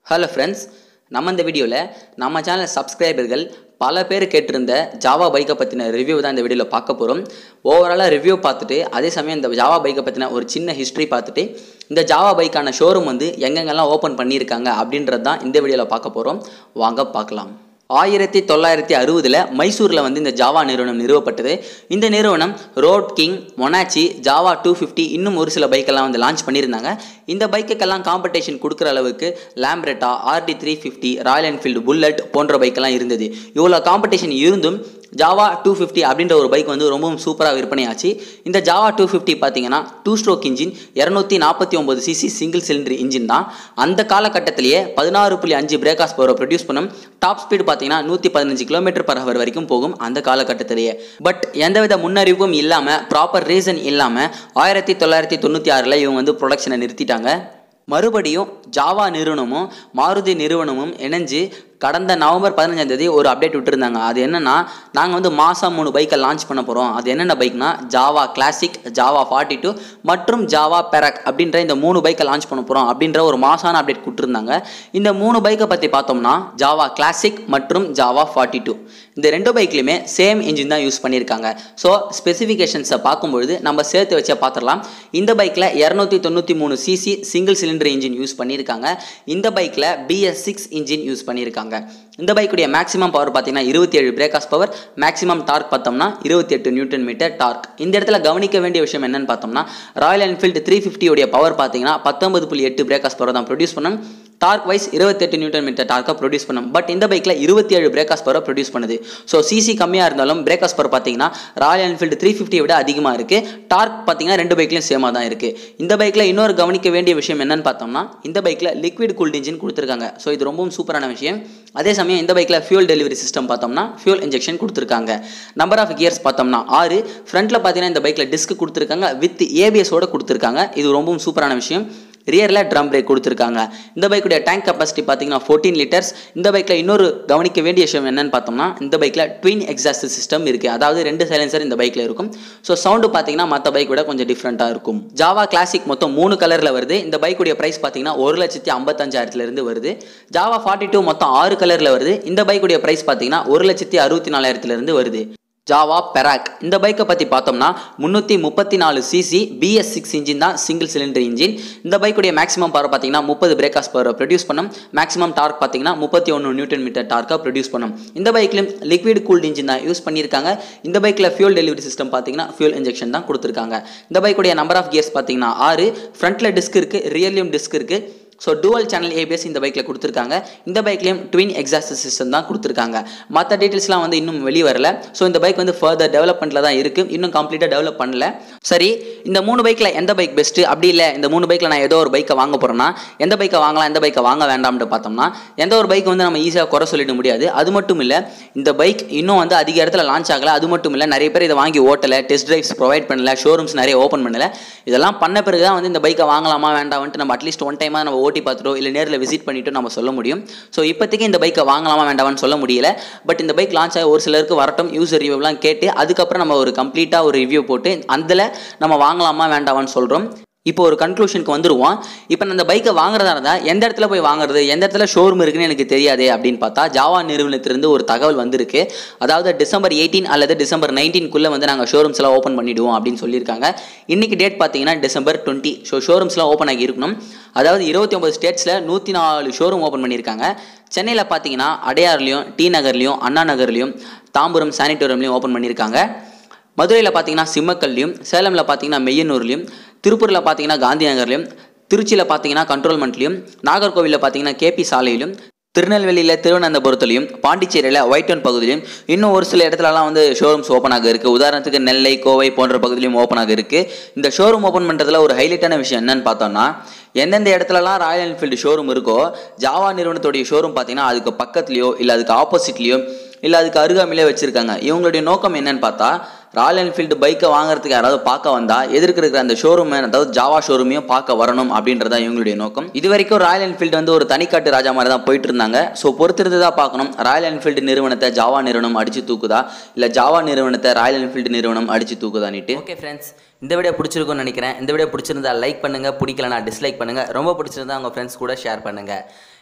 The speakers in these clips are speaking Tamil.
ஹலோ ஃப்ரெண்ட்ஸ் நம்ம இந்த வீடியோவில் நம்ம சேனல் சப்ஸ்கிரைபர்கள் பல பேர் கேட்டிருந்த ஜாவா பைக்கை பற்றின ரிவ்யூ தான் இந்த வீடியோவில் பார்க்க போகிறோம் ஓவராலாக ரிவ்யூ பார்த்துட்டு அதே சமயம் இந்த ஜாவா பைக்கை பற்றின ஒரு சின்ன ஹிஸ்ட்ரி பார்த்துட்டு இந்த ஜாவா பைக்கான ஷோரூம் வந்து எங்கெங்கெல்லாம் ஓப்பன் பண்ணியிருக்காங்க அப்படின்றது தான் இந்த வீடியோவில் பார்க்க போகிறோம் வாங்க பார்க்கலாம் ஆயிரத்தி தொள்ளாயிரத்தி அறுபதில் மைசூரில் வந்து இந்த ஜாவா நிறுவனம் நிறுவப்பட்டது இந்த நிறுவனம் ரோட் கிங் மொனாச்சி ஜாவா டூ ஃபிஃப்டி இன்னும் ஒரு சில பைக்கெல்லாம் வந்து லான்ச் பண்ணியிருந்தாங்க இந்த பைக்குக்கெல்லாம் காம்படிஷன் கொடுக்குற அளவுக்கு Lambretta RD three fifty Royal Enfield Bullet போன்ற பைக்கெல்லாம் இருந்தது இவ்வளோ காம்படிஷன் இருந்தும் ஜாவா டூ ஃபிஃப்டி அப்படின்ற ஒரு பைக் வந்து ரொம்பவும் சூப்பராக விற்பனையாச்சு இந்த ஜாவா டூ ஃபிஃப்டி பார்த்தீங்கன்னா டூ ஸ்ட்ரோக் இன்ஜின் இரநூத்தி நாற்பத்தி ஒம்பது சிசி சிங்கிள் சிலிண்டர் இன்ஜின் தான் அந்த காலகட்டத்திலேயே பதினாறு புள்ளி அஞ்சு பிரேக்காஸ் பவரை ப்ரொடியூஸ் பண்ணும் டாப் ஸ்பீடு பார்த்தீங்கன்னா நூற்றி பதினஞ்சு கிலோமீட்டர் பர் ஹவர் வரைக்கும் போகும் அந்த காலகட்டத்திலேயே பட் எந்தவித முன்னறிவிப்பும் இல்லாமல் ப்ராப்பர் ரீசன் இல்லாமல் ஆயிரத்தி தொள்ளாயிரத்தி தொண்ணூற்றி ஆறில் இவங்க வந்து ப்ரொடக்ஷனை நிறுத்திட்டாங்க மறுபடியும் ஜாவா நிறுவனமும் மாருதி நிறுவனமும் இணைஞ்சு கடந்த நவம்பர் பதினஞ்சாம் தேதி ஒரு அப்டேட் விட்டுருந்தாங்க அது என்னன்னா நாங்கள் வந்து மாதம் மூணு பைக்கை லான்ச் பண்ண போகிறோம் அது என்னென்ன பைக்னா Jawa classic Jawa forty two மற்றும் ஜாவா பெரக் அப்படின்ற இந்த மூணு பைக்கை லான்ச் பண்ண போகிறோம் அப்படின்ற ஒரு மாசான அப்டேட் கொடுத்துருந்தாங்க இந்த மூணு பைக்கை பற்றி பார்த்தோம்னா ஜாவா கிளாசிக் மற்றும் ஜாவா ஃபார்ட்டி டூ இந்த ரெண்டு பைக்லையுமே சேம் இன்ஜின் தான் யூஸ் பண்ணியிருக்காங்க ஸோ ஸ்பெசிஃபிகேஷன்ஸை பார்க்கும்பொழுது நம்ம சேர்த்து வச்சா பார்த்துடலாம் இந்த பைக்கில் இரநூத்தி தொண்ணூற்றி மூணு CC single cylinder engine use பண்ணியிருக்காங்க இந்த பைக்கில் பிஎஸ் சிக்ஸ் இன்ஜின் யூஸ் பண்ணியிருக்காங்க இந்த பைக்குடைய மேக்ஸிமம் பவர் பார்த்தீங்கன்னா இருபத்தி ஏழு பிரேக்காஸ் பவர் மேக்ஸிமம் டார்க் பார்த்தோம்னா இருபத்தி எட்டு நியூட்டன் மீட்டர் டார்க் இந்த இடத்துல கவனிக்க வேண்டிய விஷயம் என்னன்னு பார்த்தோம்னா ராயல் என்ஃபீல்டு த்ரீ ஃபிஃப்டியோடைய பவர் பார்த்தீங்கன்னா பத்தொன்பது புள்ளி எட்டு பிரேக்காஸ் பவர் தான் ப்ரொடியூஸ் பண்ணும் டார்க் வைஸ் இருபத்தெட்டு நியூட்டன் மீட்டர் டார்க்காக ப்ரொடியூஸ் பண்ணும் பட் இந்த பைக்கில் இருபத்தி ஏழு பிரேக்காஸ் பவரை ப்ரொடியூஸ் பண்ணுது ஸோ சிசி கம்மியாக இருந்தாலும் பிரேக்காஸ் பவர் பார்த்தீங்கன்னா ராயல் என்ஃபீல்டு த்ரீ ஃபிஃப்டியை விட அதிகமாக இருக்குது டார்க் பார்த்தீங்கன்னா ரெண்டு பைக்லையும் சேமாக தான் இருக்குது இந்த பைக்கில் இன்னொரு கவனிக்க வேண்டிய விஷயம் என்னன்னு பார்த்தோம்னா இந்த பைக்கில் லிக்விட் கூல்ட் இன்ஜின் கொடுத்துருக்காங்க ஸோ இது ரொம்பவும் சூப்பரான விஷயம் அதே சமயம் இந்த பைக்கில் ஃபியூல் டெலிவரி சிஸ்டம் பார்த்தோம்னா ஃபியூல் இன்ஜெக்ஷன் கொடுத்துருக்காங்க நம்பர் ஆஃப் கியர்ஸ் பார்த்தோம்னா ஆறு ஃப்ரண்ட்டில் பார்த்தீங்கன்னா இந்த பைக்கில் டிஸ்க் கொடுத்துருக்காங்க வித் ஏபிஎஸோட கொடுத்துருக்காங்க இது ரொம்பவும் சூப்பரான விஷயம் ரியரில் ட்ரம் பிரேக் கொடுத்துருக்காங்க இந்த பைக்குடைய டேங்க் கெப்பாசிட்டி பார்த்தீங்கன்னா ஃபோர்டீன் லிட்டர்ஸ் இந்த பைக்கில் இன்னொரு கவனிக்க வேண்டிய விஷயம் என்னன்னு பார்த்தோம்னா இந்த பைக்கில் ட்வின் எக்ஸாஸ்ட் சிஸ்டம் இருக்குது அதாவது ரெண்டு சைலன்சர் இந்த பைக்கில் இருக்கும் ஸோ சவுண்டு பார்த்தீங்கன்னா மற்ற பைக் விட கொஞ்சம் டிஃப்ரெண்ட்டாக இருக்கும் ஜாவா கிளாசிக் மொத்தம் மூணு கலரில் வருது இந்த பைக்குடைய ப்ரைஸ் பார்த்தீங்கன்னா ஒரு லட்சத்தி ஐம்பத்தஞ்சாயிரத்துலேருந்து வருது ஜாவா ஃபார்ட்டி டூ மொத்தம் ஆறு கலரில் வருது இந்த பைக்குடைய ப்ரைஸ் பார்த்தீங்கன்னா ஒரு லட்சத்தி அறுபத்தி நாலாயிரத்துலேருந்து வருது ஜாவா பெராக் இந்த பைக்கை பற்றி பார்த்தோம்னா முந்நூற்றி முப்பத்தி நாலு சிசி பிஎஸ் சிக்ஸ் இன்ஜின் தான் சிங்கிள் சிலிண்டர் இன்ஜின் இந்த பைக்குடைய மேக்ஸிமம் பவர் பார்த்தீங்கன்னா முப்பது பிரேக்காஸ் பவர் ப்ரொடியூஸ் பண்ணும் மேக்ஸிமம் டார்க் பார்த்தீங்கன்னா முப்பத்தி ஒன்று நியூட்டன் மீட்டர் டார்க்காக ப்ரொடியூஸ் பண்ணும் இந்த பைக்லையும் லிக்விட் கூல்ட் இன்ஜின் தான் யூஸ் பண்ணியிருக்காங்க இந்த பைக்கில் ஃபியூல் டெலிவரி சிஸ்டம் பார்த்தீங்கன்னா ஃபியூல் இன்ஜெக்ஷன் தான் கொடுத்துருக்காங்க இந்த பைக்குடைய நம்பர் ஆஃப் கியர்ஸ் பார்த்தீங்கன்னா ஆறு ஃப்ரண்ட்டில் டிஸ்க் இருக்குது ரியர்லையும் டிஸ்க் இருக்குது ஸோ டூவல் சேனல் ஏபிஎஸ் இந்த பைக்கில் கொடுத்துருக்காங்க இந்த பைக்லேயும் ட்வின் எக்ஸாஸ்ட் சிஸ்டம் தான் கொடுத்துருக்காங்க மற்ற டீட்டெயில்ஸ்லாம் வந்து இன்னும் வெளியே வரல ஸோ இந்த பைக் வந்து ஃபர்தர் டெவலப்மெண்ட்டில் தான் இருக்குது இன்னும் கம்ப்ளீட்டாக டெவலப் பண்ணல சரி இந்த மூணு பைக்கில் எந்த பைக் பெஸ்ட்டு அப்படி இல்லை இந்த மூணு பைக்கில் நான் ஏதோ ஒரு பைக்கை வாங்க போகிறேன்னா எந்த பைக்கை வாங்கலாம் எந்த பைக்கை வாங்க வேண்டாம்னு பார்த்தோம்னா எந்த ஒரு பைக் வந்து நம்ம ஈஸியாக குறை சொல்லிட முடியாது அது மட்டும் இல்லை இந்த பைக் இன்னும் வந்து அதிக இடத்துல லான்ச் ஆகலை அது மட்டும் இல்லை நிறைய பேர் இதை வாங்கி ஓட்டலை டெஸ்ட் ட்ரைவ்ஸ் ப்ரொவைட் பண்ணல ஷோரூம்ஸ் நிறைய ஓப்பன் பண்ணல இதெல்லாம் பண்ண பிறகு தான் வந்து இந்த பைக்கை வாங்கலாமா வேண்டாம்ட்டு நம்ம அட்லீஸ்ட் ஒன் டைமாக நம்ம ஓட்டி பார்த்துட்டோ இல்லை நேரில் விசிட் பண்ணிவிட்டு நம்ம சொல்ல முடியும் ஸோ இப்போதைக்கு இந்த பைக்கை வாங்கலாமா வேண்டாமான்னு சொல்ல முடியல பட் இந்த பைக் லான்ச் ஆகி ஒரு சிலருக்கு வரட்டும் யூசர் ரிவ்யூலாம் கேட்டு அதுக்கப்புறம் நம்ம ஒரு கம்ப்ளீட்டாக ஒரு ரிவ்யூ போட்டு அதில் நம்ம வாங்கலாமா வேண்டாமான்னு சொல்கிறோம் இப்போ ஒரு கன்க்ளூஷனுக்கு வந்துருவோம் இப்போ நான் இந்த பைக்கை வாங்குறதா இருந்தால் எந்த இடத்துல போய் வாங்குறது எந்த இடத்துல ஷோரூம் இருக்குன்னு எனக்கு தெரியாது அப்படின்னு பார்த்தா ஜாவா நிறுவனத்திலிருந்து ஒரு தகவல் வந்திருக்கு அதாவது டிசம்பர் எயிட்டீன் அல்லது டிசம்பர் நைன்டீன்குள்ளே வந்து நாங்கள் ஷோரூம்ஸ்லாம் ஓப்பன் பண்ணிவிடுவோம் அப்படின்னு சொல்லியிருக்காங்க இன்றைக்கி டேட் பார்த்தீங்கன்னா டிசம்பர் டுவெண்ட்டி ஸோ ஷோரூம்ஸ்லாம் ஓப்பன் ஆகி இருக்கணும் அதாவது இருபத்தி ஒம்பது ஸ்டேட்ஸில் நூற்றி நாலு ஷோரூம் ஓப்பன் பண்ணியிருக்காங்க சென்னையில் பார்த்தீங்கன்னா அடையார்லேயும் டி நகர்லேயும் அண்ணா நகர்லேயும் தாம்பரம் சானிட்டோரியம்லையும் ஓப்பன் பண்ணியிருக்காங்க மதுரையில் பார்த்தீங்கன்னா சிம்மக்கல்லையும் சேலமில் பார்த்தீங்கன்னா மெய்யனூர்லையும் திருப்பூரில் பார்த்தீங்கன்னா காந்தி நகர்லையும் திருச்சியில் பார்த்தீங்கன்னா கண்ட்ரோல்மெண்ட்லையும் நாகர்கோவிலில் பார்த்தீங்கன்னா கேபி சாலையிலும் திருநெல்வேலியில் திருவனந்தபுரத்துலையும் பாண்டிச்சேரியில் ஒயிட் டவுன் பகுதியிலும் இன்னும் ஒரு சில இடத்துலலாம் வந்து ஷோரூம்ஸ் ஓப்பன் ஆக இருக்குது உதாரணத்துக்கு நெல்லை கோவை போன்ற பகுதியிலும் ஓப்பன் ஆக இருக்குது இந்த ஷோரூம் ஓப்பன் பண்ணுறதுல ஒரு ஹைலைட்டான விஷயம் என்னன்னு பார்த்தோம்னா எந்தெந்த இடத்துலலாம் ராயல் என்ஃபீல்டு ஷோரூம் இருக்கோ ஜாவா நிறுவனத்துடைய ஷோரூம் பார்த்தீங்கன்னா அதுக்கு பக்கத்துலையோ இல்லை அதுக்கு ஆப்போசிட்லேயோ இல்லை அதுக்கு அருகாமையிலே வச்சுருக்காங்க இவங்களுடைய நோக்கம் என்னன்னு பார்த்தா ராயல் என்ஃபீல்டு பைக்கை வாங்குறதுக்கு யாராவது பார்க்க வந்தால் எதிர்க்க இருக்கிற அந்த ஷோரூம் அதாவது ஜாவா ஷோரூமையும் பார்க்க வரணும் அப்படின்றதா இவங்களுடைய நோக்கம் இது வரைக்கும் ராயல் என்ஃபீல்டு வந்து ஒரு தனிக்காட்டு ராஜா மாதிரி தான் போயிட்டு இருந்தாங்க ஸோ பொறுத்திருந்து தான் பார்க்கணும் ராயல் என்ஃபீல்டு நிறுவனத்தை ஜாவா நிறுவனம் அடிச்சு தூக்குதா இல்லை ஜாவா நிறுவனத்தை ராயல் என்ஃபீல்டு நிறுவனம் அடிச்சு தூக்குதான்னுட்டு ஓகே ஃப்ரெண்ட்ஸ் இந்த வீடியோ பிடிச்சிருக்கும்னு நினைக்கிறேன் இந்த வீடியோ பிடிச்சிருந்தா லைக் பண்ணுங்கள் பிடிக்கலனா டிஸ்லைக் பண்ணுங்கள் ரொம்ப பிடிச்சிருந்தா உங்கள் ஃப்ரெண்ட்ஸ் கூட ஷேர் பண்ணுங்கள்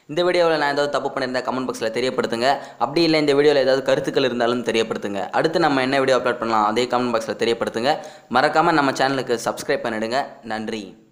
இந்த வீடியோவில் நான் ஏதாவது தப்பு பண்ணியிருந்தா கமெண்ட் பாக்ஸில் தெரியப்படுத்துங்க அப்படி இல்லை இந்த வீடியோவில் ஏதாவது கருத்துக்கள் இருந்தாலும் தெரியப்படுத்துங்க அடுத்து நம்ம என்ன வீடியோ அப்லோட் பண்ணலாம் அதே கமெண்ட் பாக்ஸில் தெரியப்படுத்துங்க மறக்காமல் நம்ம சேனலுக்கு சப்ஸ்கிரைப் பண்ணிடுங்க நன்றி